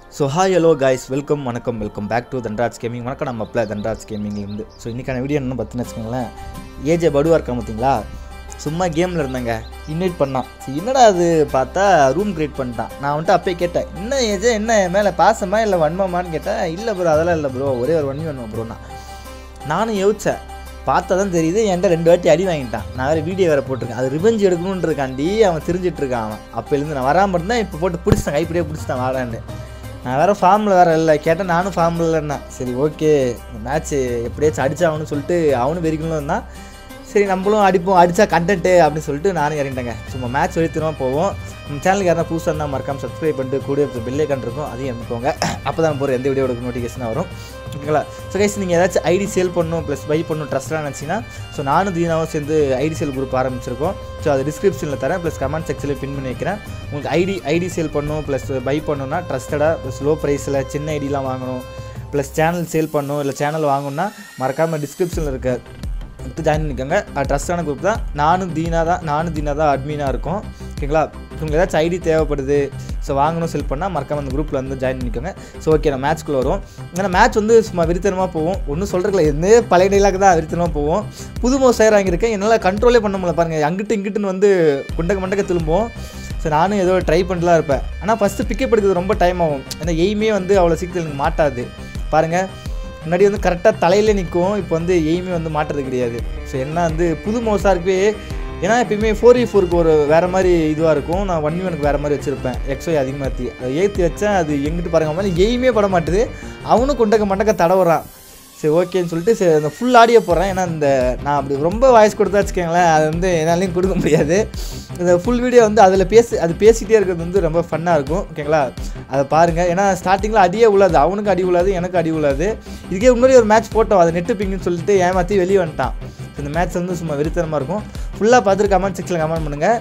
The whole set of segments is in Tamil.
So hi hello guys welcome வணக்கம் welcome back to Dhanraj gaming வணக்கம் நம்ம அப்ளை தன்ராஜ் கேமிங்லேருந்து ஸோ இன்றைக்கான வீடியோ என்ன பார்த்துன்னு வச்சுக்கோங்களேன் ஏஜே படுவா இருக்கான் பார்த்தீங்களா சும்மா கேமில் இருந்தாங்க இன்வைட் பண்ணான் சரி என்னடா அது பார்த்தா ரூம் கிரியேட் பண்ணிட்டான் நான் வந்துட்டு அப்பயே கேட்டேன் என்ன ஏஜே என்ன என் மேலே பாசமா இல்லை வன்மமான்னு கேட்டேன் இல்லை ப்ரோ அதெல்லாம் இல்லை ப்ரோ ஒரே ஒரு வன்மி வன்மம் ப்ரோனா நானும் யோசித்தேன் பார்த்தா தான் தெரியுது என்கிட்ட ரெண்டு வாட்டி அடி வாங்கிட்டான் நான் வேறு வீடியோ வேறு போட்டிருக்கேன் அது ரிவெஞ்ச் எடுக்கணுன்றக்காண்டி அவன் தெரிஞ்சிட்டு இருக்கான் அவன் அப்போலேருந்து நான் வராமல் இருந்தேன் இப்போ போட்டு பிடிச்சிட்டேன் கைப்பிடியே பிடிச்சிட்டேன் வாடான்னு நான் வேறு ஃபார்மில் வேறு இல்லை கேட்டேன் நானும் ஃபார்மில் இல்லைன்னா சரி ஓகே இந்த மேட்ச்சு எப்படியாச்சும் அடிச்சாகணும்னு சொல்லிட்டு அவனும் வெறிக்கணும் தான் சரி நம்மளும் அடிப்போம் அடித்தா கண்டென்ட்டு அப்படின்னு சொல்லிட்டு நானும் இறங்கிட்டேங்க சும்மா மேட்ச் வெளுத்துருமா போவோம் நம்ம சேனலுக்கு யாரும் புதுசாக இருந்தால் மறக்காம சப்ஸ்கிரைப் பண்ணிட்டு கூட பெல்லே இருக்கும் அதையும் இறந்துக்கோங்க அப்போ தான் போகிற எந்த வீடியோட நோட்டிஃபிகேஷன் வரும் ஓகேங்களா ஸோ கைஸ் நீங்கள் ஏதாச்சும் ஐடி சேல் பண்ணணும் ப்ளஸ் பை பண்ணணும் ட்ரஸ்ட்டாக நினச்சிங்கன்னா ஸோ நானும் தீனாவும் சேர்ந்து ஐடி சேல் குரூப் ஆரம்பிச்சிருக்கோம் ஸோ அது டிஸ்கிரிப்ஷனில் தரேன் ப்ளஸ் கமெண்ட் செக்ஷனில் பின் பண்ணி வைக்கிறேன் உங்களுக்கு ஐடி ஐடி சேல் பண்ணணும் ப்ளஸ் பை பண்ணணும்னா ட்ரஸ்டடாக ப்ளஸ் லோ ப்ரைஸில் சின்ன ஐடிலாம் வாங்கணும் ப்ளஸ் சேனல் சேல் பண்ணணும் இல்லை சேனல் வாங்கணும்னா மறக்காமல் டிஸ்கிரிப்ஷனில் இருக்க எடுத்து ஜாயின் பண்ணிக்கோங்க ட்ரஸ்டான குரூப் தான் நானும் தீனா தான் நானும் தீனா தான் அட்மினாக இருக்கும் ஓகேங்களா உங்களுக்கு ஏதாச்சும் ஐடி தேவைப்படுது ஸோ வாங்கணும் செல் பண்ணால் மறக்காம அந்த குரூப்பில் வந்து ஜாயின் பண்ணிக்கோங்க ஸோ ஓகே நான் மேட்ச்க்குள்ளே வரும் ஏன்னா மேட்ச் வந்து சும்மா விரித்தனமாக போவோம் ஒன்றும் சொல்கிறதுல எந்த பழைய டைலாக் தான் விரித்தனமாக போவோம் புது மோ சேர் வாங்கியிருக்கேன் என்னால் கண்ட்ரோலே பண்ண முடியல பாருங்கள் அங்கிட்டு இங்கிட்டுன்னு வந்து குண்டக்க மண்டக்க திரும்புவோம் ஸோ நானும் ஏதோ ட்ரை பண்ணிட்டுலாம் இருப்பேன் ஆனால் ஃபஸ்ட்டு பிக்கப் எடுக்கிறது ரொம்ப டைம் ஆகும் ஏன்னா எய்மே வந்து அவ்வளோ சீக்கிரம் எனக்கு மாட்டாது பாருங்கள் முன்னாடி வந்து கரெக்டாக தலையிலே நிற்கும் இப்போ வந்து எய்மே வந்து மாட்டுறது கிடையாது ஸோ என்ன வந்து புது மோஸாக இருக்கவே ஏன்னா எப்பயுமே ஃபோர் இ ஃபோருக்கு ஒரு வேறு மாதிரி இதுவாக இருக்கும் நான் ஒன் எனக்கு வேறு மாதிரி வச்சுருப்பேன் எக்ஸோய் அதிகமாகத்தி அதை ஏற்றி வச்சேன் அது எங்கிட்டு பாருங்க மேலே எய்மே பட மாட்டுது அவனும் கொண்டக்க மண்டக்க தடவுறான் சரி ஓகேன்னு சொல்லிட்டு சரி அந்த ஃபுல் ஆடியோ போடுறேன் ஏன்னா இந்த நான் அப்படி ரொம்ப வாய்ஸ் கொடுத்தா வச்சுக்கோங்களேன் அது வந்து என்னாலையும் கொடுக்க முடியாது இந்த ஃபுல் வீடியோ வந்து அதில் பேசி அது பேசிகிட்டே இருக்கிறது வந்து ரொம்ப ஃபன்னாக இருக்கும் ஓகேங்களா அதை பாருங்கள் ஏன்னா ஸ்டார்டிங்கில் அடியே உள்ளாது அவனுக்கு அடி உள்ளாது எனக்கு அடி உள்ளாது இதுக்கே முன்னாடி ஒரு மேட்ச் போட்டோம் அது நெட்டு பிங்குன்னு சொல்லிட்டு ஏமாற்றி வெளியே வந்துட்டான் இந்த மேட்ச் வந்து சும்மா வெறித்தனமாக இருக்கும் ஃபுல்லாக பார்த்துட்டு கமெண்ட் செக்ஷனில் கமெண்ட் பண்ணுங்கள்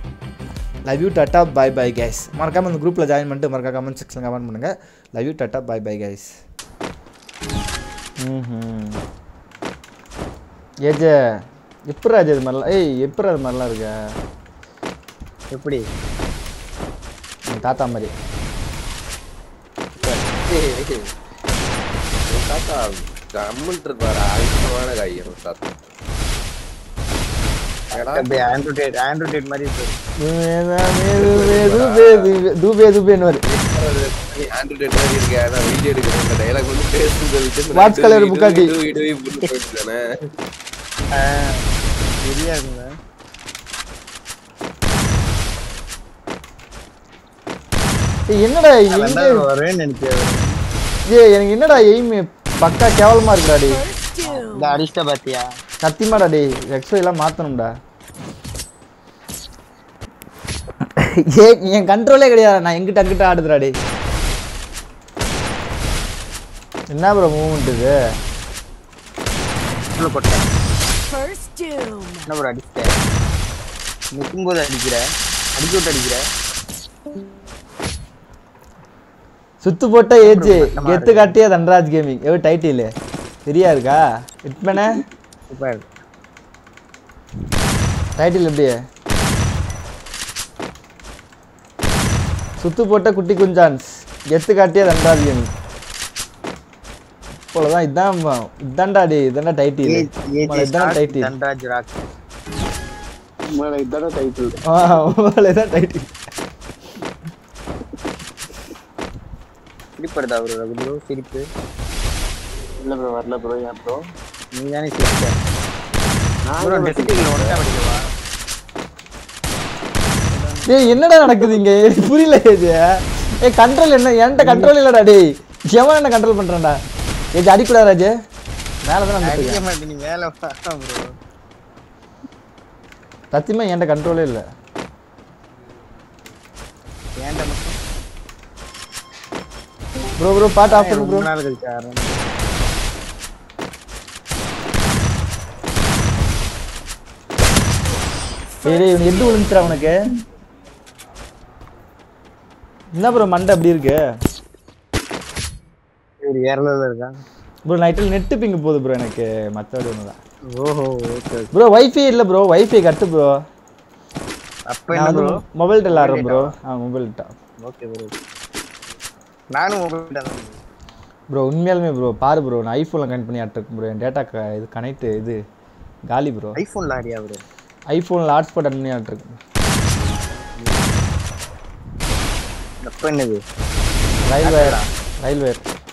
love you tata bye bye guys மறக்காமல் இந்த குரூப்பில் ஜாயின் பண்ணிட்டு மறக்காம கமெண்ட் செக்ஷனில் கமெண்ட் பண்ணுங்கள் love you tata bye bye guys ம் ஏஜே எப்படா இது மாதிரிலாம் ஏய் எப்படா இது மாதிரிலாம் இருக்க எப்படி உன் தாத்தா மாதிரி உன் தாத்தா கம்முன்ட்டு இருப்பாரு அழுத்தமான கையம் உன் தாத்தா ஏடா, அப்படியே ஆண்ட்ரோடேட் ஆண்ட்ரோடேட் மாதிரி தூபே தூபேன்னு நீ Android மாதிரி இருக்க, நான் video எடுக்கிறேன். இந்த dialogue வந்து பேசுன்னு சொல்லிட்டு Watch நான் color இது, Bugatti. இது, இது, இது இப்படின்னு போயிட்டு தானே. சரியா இருக்குங்க ஏய், என்னடா எங்க ரெண்டாவது வரேன்னு நினைக்கிறேன் ஏய் எனக்கு என்னடா எய்ம் பக்கா கேவலமா இருக்குடா டேய் இந்த அடிஷ்ட பாத்தியா சத்தியமாடா டேய் எக்ஸ்ட்ரா எல்லாம் மாத்தணும்டா ஏ என் கண்ட்ரோலே கிடையாது நான் எங்கிட்ட அங்கிட்ட ஆடுதுடா டேய் என்ன ப்ரோ மூவ்மெண்ட் இது உள்ள போட்டேன் First doom. என்ன ப்ரோ அடிச்சிட்ட நிற்கும் போது அடிக்கிற அடிக்க விட்டு அடிக்கிற சுத்து போட்ட ஏஜ் கெத்து காட்டிய தன்ராஜ் கேமிங் எவ்வளோ டைட்டில் சரியா இருக்கா இட்மனே இப்போ டைட்டில் எப்படி சுத்து போட்ட குட்டி குஞ்சான்ஸ் கெத்து காட்டிய தன்ராஜ் கேமிங் இவ்வளோதான் இதான் ம- இதான்டா டே இதான்டா டைட்டில் இதான் டைட்டில் தன்ராஜ் ராக் இதான டைட்டில் ஆ இதான் டைட்டில் சிரிப்படுதா ப்ரோ ப்ரோ சிரிப்பு இல்ல ப்ரோ வரல ப்ரோ ஏன் ப்ரோ நீ தானே சிரிச்ச ப்ரோ டெஸ்டிங்கில் ஒன்றா படிக்கவா டேய் என்னடா நடக்குது இங்க எனக்கு புரியல இது ஏய் கண்ட்ரோல் என்ன என்கிட்ட கண்ட்ரோல் இல்லடா டேய் எவன் என்ன கண்ட்ரோல் பண்றான்டா ஏஜ் அடிக்கூடா ராஜு மேல தான் நான் அடிக்க மாட்டேன் நீ மேலே வா ப்ரோ சத்தியமா என்கிட்ட கண்ட்ரோலே இல்லை ஏன்டா மட்டும் ப்ரோ ப்ரோ பாட்டு ஆஃப் பண்ணு ப்ரோ ரொம்ப நாள் கழிச்சு ஆடுறேன் சரி இவன் எது விழுந்துச்சுடா உனக்கு என்ன ப்ரோ மண்டை அப்படி இருக்கு இவர் ஏறல இருக்கான் ப்ரோ நைட்டில் நெட்டு பிங்கு போகுது ப்ரோ எனக்கு மற்றபடி ஒன்று தான் ஓஹோ ஓகே ப்ரோ வைஃபை இல்லை ப்ரோ வைஃபை கட்டு ப்ரோ அப்போ என்ன நான் ப்ரோ வந்து மொபைல் டெல் ஆடுறேன் ப்ரோ ஆ மொபைல் டா ஓகே ப்ரோ நானும் உங்ககிட்ட தான் ப்ரோ உண்மையாலுமே ப்ரோ பாரு ப்ரோ நான் ஐஃபோனில் கனெக்ட் பண்ணி ஆட்டிருக்கேன் ப்ரோ என் டேட்டா இது கனெக்ட் இது காலி ப்ரோ ஐஃபோன்ல ஆடியா ப்ரோ ஐஃபோனில் ஹாட்ஸ்பாட் பண்ணி ஆட்டிருக்கேன் எப்ப என்னது ரயில்வே ரயில்வே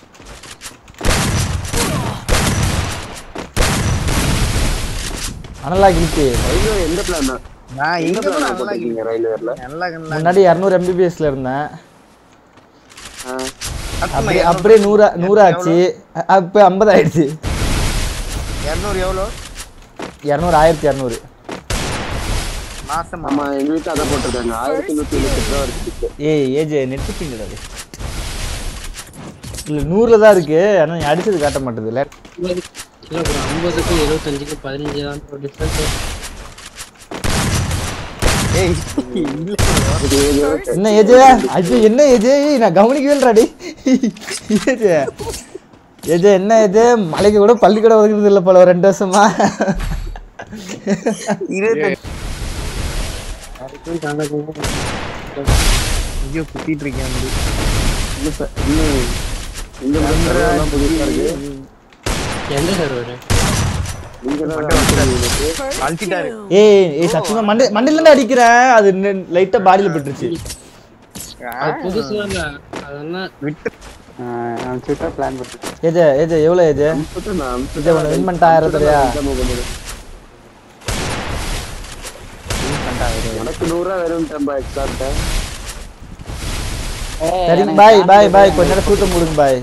அனலாக் இருக்கு ரயில்வே எந்த பிளான் தான் நான் எந்த எங்க பிளான் நல்லா போட்டிருக்கீங்க ரயில்வேல நல்லா கண்ணா முன்னாடி இரநூறு எம்பிபிஎஸ்ல இருந்தேன் ஆ அப்படியே அப்படியே நூறா நூறாச்சு அப்போ ஐம்பது ஆயிடுச்சு இரநூறு எவ்வளோ இரநூறு ஆயிரத்தி இரநூறு மாசமா ஆமா எங்க வீட்டுல அதான் போட்டிருக்காங்க ஆயிரத்தி நூத்தி எழுபத்தி ரூபா இருக்கு ஏய் ஏஜ் நெட்டு பிங்கடாது இல்லை நூறில் தான் இருக்கு ஆனால் நீ அடிச்சது காட்ட மாட்டேது இல்லை இல்லை ப்ரோ ஐம்பதுக்கு எழுபத்தஞ்சுக்கு பதினஞ்சு தான் ப்ரோ டிஃப்ரென்ஸ் ஏய் இல்ல bro. இது ஏழு என்ன ஏஜே ஐயோ என்ன ஏஜே ஏய், நான் கவனிக்கவே இல்லைடாடி ஏஜே ஏஜே என்ன ஏஜே மலைக்கு கூட பள்ளி கூட ஒதுக்குறது இல்லை போல ஒரு ரெண்டு வருஷமா இருபத்தஞ்சு அதுக்கும் கணக்கு ஐயோ குத்திட்டு இருக்கேன் வந்து. இன்னும் ச- இன்னும் இந்த எல்லாம் புதுசா இருக்கு எந்த சர்வர் நீங்க தான் First அழுத்திட்டாரு. doom. ஏய் ஏய் சத்தியமா மண்டை மண்டையில அடிக்கிறேன் அது லைட்டா பாடியில பட்டுருச்சு அது புதுசு இல்ல அதெல்லாம் விட்டு நான் சிட்டா பிளான் பண்ணிட்டேன் ஏஜே ஏஜே எவ்வளோ ஏஜே நான் இதை ஒன்று வின் பண்ணிட்டு ஆயிரம் தெரியா எனக்கு நூறு ரூபா வெறும் டம்பா எக்ஸ்ட்ரா சரி பாய் பாய் பாய் கொஞ்ச நேரம் சூட்டம் கொடுங்க பாய்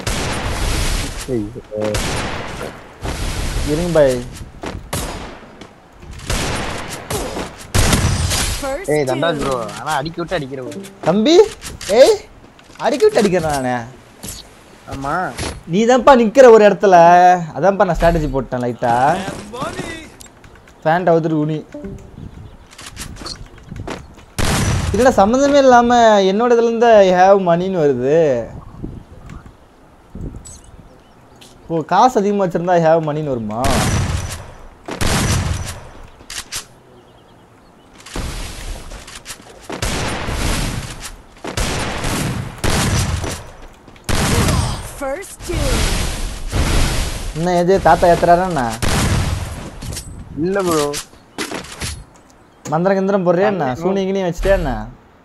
இருங்க பாய் First ஏய் தண்டாஜ் doom. ப்ரோ ஆனா அடிக்க விட்டு அடிக்கிற bro. தம்பி ஏய் அடிக்க விட்டு அடிக்கிறேன் நானே ஆமா நீ தான்ப்பா நிக்கிற ஒரு இடத்துல அதான்ப்பா நான் ஸ்ட்ராட்டஜி போட்டேன் லைட்டா ஃபேண்ட் அவுத்துட்டு குனி இல்லடா சம்மந்தமே இல்லாம என்னோட இதுல இருந்து ஹேவ் மணின்னு வருது ஓ காசு அதிகமா வச்சிருந்தா ஹேவ் மணின்னு வருமா First doom. என்ன எது தாத்தா ஏத்துறாரா இல்ல ப்ரோ மந்திரம் கிந்திரம் போடுறியா என்ன சூனி கிணி வச்சுட்டியா என்ன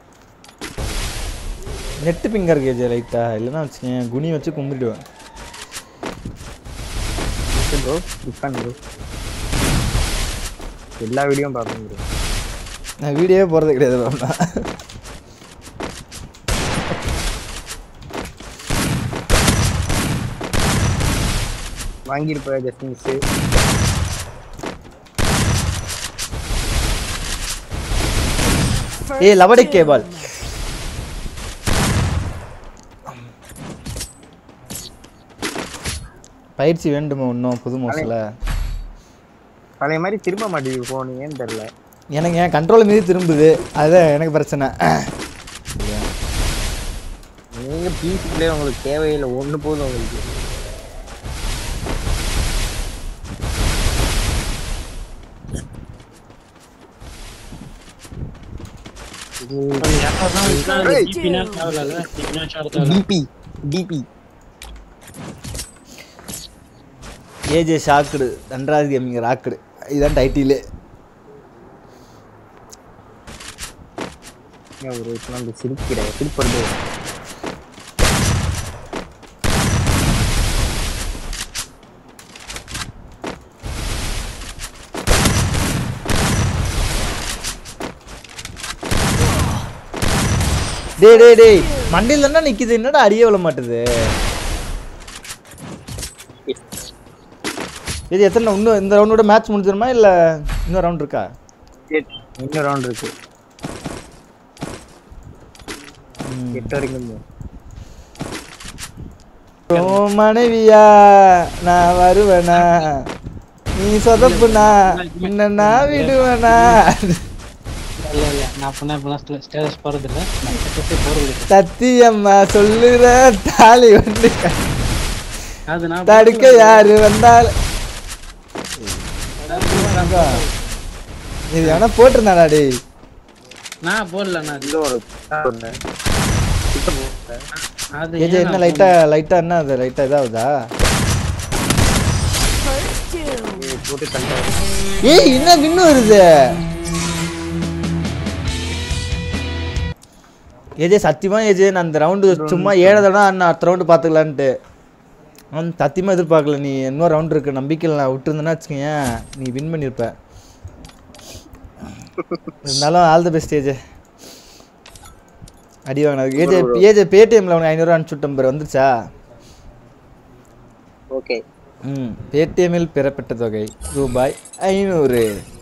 நெட்டு பிங்கர் கேஜ் லைட்டா இல்லைன்னா வச்சுக்கேன் குனி வச்சு கும்பிடுவேன் ப்ரோ இப்போ ப்ரோ எல்லா வீடியோவும் பார்ப்பேன் ப்ரோ நான் வீடியோவே போகிறது கிடையாது பாப்பா வாங்கியிருப்ப ஜஸ்ட் மிஸ் First ஏய் லவடி doom. கேபால் பயிற்சி வேண்டுமா இன்னும் புது மோசில் பழைய மாதிரி திரும்ப மாட்டேங்குது ஃபோன் ஏன்னு தெரில எனக்கு என் கண்ட்ரோல் மீறி திரும்புது அதுதான் எனக்கு பிரச்சனை நீங்க பிசிக்குள்ளே உங்களுக்கு தேவையில்லை ஒன்று போதும் உங்களுக்கு டிபி டிபி ஏஜே ஷாக்குடு தண்டராஜ் கேமிங் ராக்குடு இதுதான் டைட்டிலே ஒரு இப்போ நம்ம சிரிக்கிற சிரிப்படுது டேய் டேய் டேய் மண்டையில் தானே நிற்கிது என்னடா அடியே விழ மாட்டுது இது எத்தனை இன்னும் இந்த ரவுண்டோட மேட்ச் முடிஞ்சிருமா இல்லை இன்னும் ரவுண்ட் இருக்கா இன்னும் ரவுண்ட் இருக்கு எட்டு வரைக்கும் தான். உன் மனைவியா நான் வருவேனா நீ சொதப்புனா என்னன்னா விடுவேனா இல்ல இல்ல நான் பண்ண இப்பெல்லாம் ஸ்டேட்டஸ் போறது இல்ல நான் ஸ்டேட்டஸே போறது இல்ல சத்தியம்மா சொல்லுற தாலி வந்து க- அது நான் தடுக்க யாரு வந்தால் இது வேணா போட்டிருந்தாடா டேய் நான் போடல நான் இது ஒரு ஒண்ணு. கிட்ட போங்க. அது ஏஜே ஏன் என்ன நான் லைட்டாக லைட்டாக என்ன அது லைட்டாக இதாகுதா First two. ஏய், போட்டு தள்ளிட்டாரு. ஏய் என்ன வின்னு வருது ஏஜே சத்தியமா ஏஜே நான் அந்த ரவுண்டு சும்மா ஏழதடா நான் அடுத்த ரவுண்டு பார்த்துக்கலான்ட்டு அவன் சத்தியமாக எதிர்பார்க்கல நீ இன்னொரு ரவுண்ட் இருக்கு நம்பிக்கையில் நான் விட்டுருந்தேன்னா வச்சுக்கோயேன் நீ வின் பண்ணியிருப்ப இருந்தாலும் ஆல் தி பெஸ்ட் ஏஜே அடி வாங்கின ஏஜே ஏஜே பேடிஎம்ல உனக்கு ஐநூறுரூவா அனுப்பிச்சு விட்டேன் பாரு வந்துருச்சா ஓகே ம் பேடிஎம்மில் பெறப்பட்ட தொகை ரூபாய் ஐநூறு